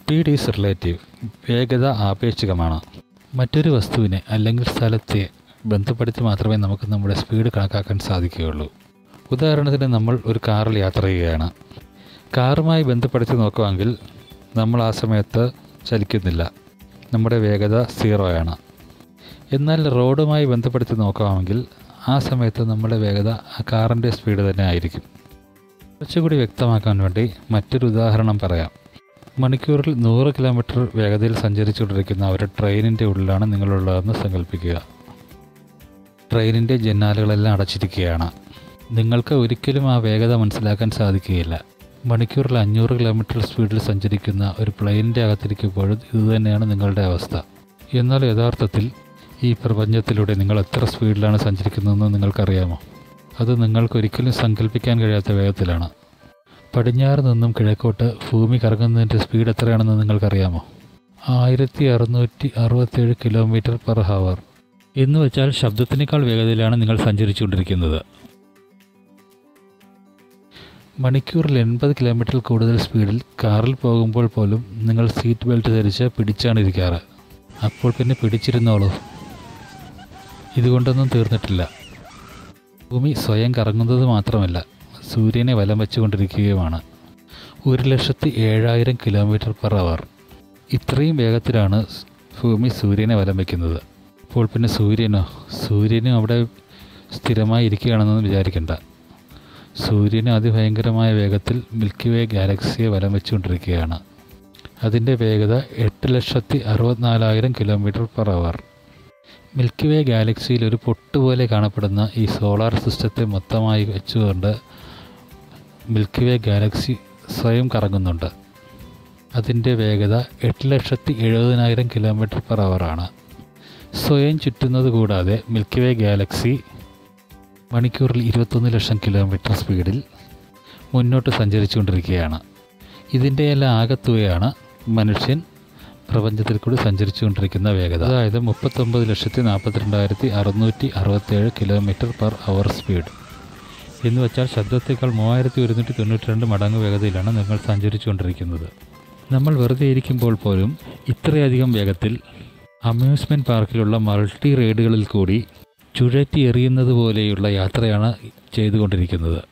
speed is relative വേഗത ആപേക്ഷികമാണ് മറ്റൊരു വസ്തുവിനെ അല്ലെങ്കിൽ സ്ഥലത്തെ ബന്ധപ്പെടുത്തി മാത്രമേ നമുക്ക് നമ്മുടെ സ്പീഡ് കണക്കാക്കാൻ സാധിക്കുകയുള്ളൂ ഉദാഹരണത്തിന് നമ്മൾ ഒരു കാറിൽ യാത്ര ചെയ്യുകയാണ് കാറുമായി ബന്ധപ്പെടുത്തി നോക്കുവാണെങ്കിൽ നമ്മൾ ആ സമയത്ത് ചലിക്കുന്നില്ല നമ്മുടെ വേഗത സീറോയാണ് എന്നാൽ റോഡുമായി ബന്ധപ്പെടുത്തി നോക്കാമെങ്കിൽ ആ സമയത്ത് നമ്മുടെ വേഗത ആ കാറിൻ്റെ സ്പീഡ് തന്നെ ആയിരിക്കും കുറച്ചുകൂടി വ്യക്തമാക്കാൻ വേണ്ടി മറ്റൊരു ഉദാഹരണം പറയാം മണിക്കൂറിൽ നൂറ് കിലോമീറ്റർ വേഗതയിൽ സഞ്ചരിച്ചുകൊണ്ടിരിക്കുന്ന ഒരു ട്രെയിനിൻ്റെ ഉള്ളിലാണ് നിങ്ങളുള്ളതെന്ന് സങ്കല്പിക്കുക ട്രെയിനിൻ്റെ ജന്നാലുകളെല്ലാം അടച്ചിരിക്കുകയാണ് നിങ്ങൾക്ക് ഒരിക്കലും ആ വേഗത മനസ്സിലാക്കാൻ സാധിക്കുകയില്ല മണിക്കൂറിൽ അഞ്ഞൂറ് കിലോമീറ്റർ സ്പീഡിൽ സഞ്ചരിക്കുന്ന ഒരു പ്ലെയിനിൻ്റെ അകത്തിരിക്കുമ്പോഴും ഇതുതന്നെയാണ് നിങ്ങളുടെ അവസ്ഥ എന്നാൽ യഥാർത്ഥത്തിൽ ഈ പ്രപഞ്ചത്തിലൂടെ നിങ്ങൾ എത്ര സ്പീഡിലാണ് സഞ്ചരിക്കുന്നതെന്ന് നിങ്ങൾക്കറിയാമോ അത് നിങ്ങൾക്കൊരിക്കലും സങ്കല്പിക്കാൻ കഴിയാത്ത വേഗത്തിലാണ് പടിഞ്ഞാറ് നിന്നും കിഴക്കോട്ട് ഭൂമി കറങ്ങുന്നതിൻ്റെ സ്പീഡ് എത്രയാണെന്ന് നിങ്ങൾക്കറിയാമോ ആയിരത്തി അറുന്നൂറ്റി അറുപത്തേഴ് കിലോമീറ്റർ പെർ ഹവർ എന്ന് വെച്ചാൽ ശബ്ദത്തിനേക്കാൾ വേഗതയിലാണ് നിങ്ങൾ സഞ്ചരിച്ചുകൊണ്ടിരിക്കുന്നത് മണിക്കൂറിൽ എൺപത് കിലോമീറ്ററിൽ കൂടുതൽ സ്പീഡിൽ കാറിൽ പോകുമ്പോൾ പോലും നിങ്ങൾ സീറ്റ് ബെൽറ്റ് ധരിച്ച് പിടിച്ചാണ് ഇരിക്കാറ് അപ്പോൾ പിന്നെ പിടിച്ചിരുന്നോളൂ ഇതുകൊണ്ടൊന്നും തീർന്നിട്ടില്ല ഭൂമി സ്വയം കറങ്ങുന്നത് മാത്രമല്ല സൂര്യനെ വലം വെച്ചുകൊണ്ടിരിക്കുകയുമാണ് ഒരു ലക്ഷത്തി ഏഴായിരം കിലോമീറ്റർ പെർ അവർ ഇത്രയും വേഗത്തിലാണ് സ് ഭൂമി സൂര്യനെ വലം വയ്ക്കുന്നത് അപ്പോൾ പിന്നെ സൂര്യനോ സൂര്യനും അവിടെ സ്ഥിരമായി ഇരിക്കുകയാണെന്നൊന്നും വിചാരിക്കണ്ട സൂര്യന് അതിഭയങ്കരമായ വേഗത്തിൽ മിൽക്കി വേ ഗാലക്സിയെ വലം വെച്ചുകൊണ്ടിരിക്കുകയാണ് അതിൻ്റെ വേഗത എട്ട് ലക്ഷത്തി അറുപത്തിനാലായിരം kilometre per hour milky way ഗാലക്സിയിൽ ഒരു പൊട്ടുപോലെ കാണപ്പെടുന്ന ഈ സോളാർ സിസ്റ്റത്തെ മൊത്തമായി വെച്ചുകൊണ്ട് മിൽക്കി വേ ഗാലക്സി സ്വയം കറങ്ങുന്നുണ്ട് അതിൻ്റെ വേഗത എട്ട് ലക്ഷത്തി എഴുപതിനായിരം കിലോമീറ്റർ പെർ ആണ് സ്വയം ചുറ്റുന്നത് കൂടാതെ മിൽക്കി വേ ഗാലക്സി മണിക്കൂറിൽ ഇരുപത്തൊന്ന് ലക്ഷം കിലോമീറ്റർ സ്പീഡിൽ മുന്നോട്ട് സഞ്ചരിച്ചുകൊണ്ടിരിക്കുകയാണ് ഇതിൻ്റെ എല്ലാം ആകത്തുകയാണ് മനുഷ്യൻ പ്രപഞ്ചത്തിൽ കൂടി സഞ്ചരിച്ചുകൊണ്ടിരിക്കുന്ന വേഗത അതായത് മുപ്പത്തൊമ്പത് ലക്ഷത്തി നാൽപ്പത്തിരണ്ടായിരത്തി അറുന്നൂറ്റി അറുപത്തേഴ് കിലോമീറ്റർ പെർ അവർ സ്പീഡ് എന്ന് വെച്ചാൽ ശബ്ദത്തേക്കാൾ മൂവായിരത്തി ഒരുന്നൂറ്റി തൊണ്ണൂറ്റി രണ്ട് മടങ്ങ് വേഗതയിലാണ് നിങ്ങൾ സഞ്ചരിച്ചുകൊണ്ടിരിക്കുന്നത് നമ്മൾ വെറുതെ ഇരിക്കുമ്പോൾ പോലും ഇത്രയധികം വേഗത്തിൽ അമ്യൂസ്മെൻറ്റ് പാർക്കിലുള്ള മൾട്ടി റൈഡുകളിൽ കൂടി ചുഴറ്റി എറിയുന്നത് പോലെയുള്ള യാത്രയാണ് ചെയ്തുകൊണ്ടിരിക്കുന്നത്